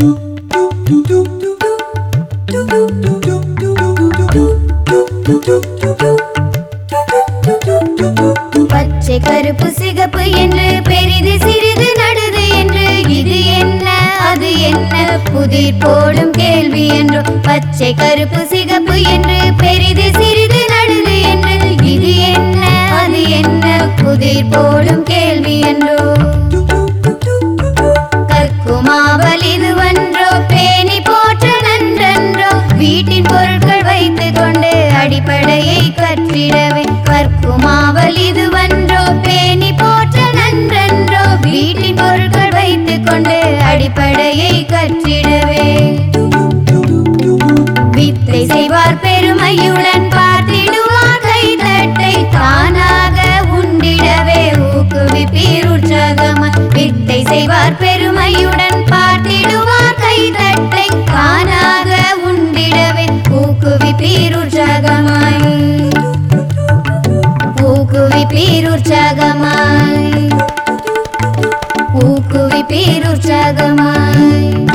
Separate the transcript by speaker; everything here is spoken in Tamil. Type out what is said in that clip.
Speaker 1: பச்சை கருப்பு சிகப்பு என்று பெரிது சிறிது நடுது என்று இது என்ன அது என்ன புதிர் போடும் கேள்வி என்று பச்சை கருப்பு சிகப்பு என்று பெரிது சிறிது நடுது என்று இது என்ன அது என்ன புதிர் போடும் கேள்வி என்றோ கற்குமாவல் இதுவன்றோ பேணி போற்ற நன்றன்றோ வீட்டின் பொருட்கள் வைத்துக் கொண்டு அடிப்படையை கற்றிடவே கற்குமாவல் இதுவன்றோ பேணி போற்ற நன்றன்றோ வீட்டின் பொருட்கள் வைத்துக் கொண்டு அடிப்படையை கற்றிடவே வித்தை செய்வார் பெருமையுடன் பார்த்திடுவார் கைதட்டை தானாக உண்டிடவே ஊக்குவிப்பீர் உற்சாகமாய் வித்தை செய்வார் பெருமையுடன் பார்த்திடுவார் கைதட்டை தானாக உண்டிடவே ஊக்குவிப்பீர் உற்சாகமாய் ஊக்குவிப்பீர் உற்சாகமாய் ஊக்குவிப்பீர் உற்சாகமாய்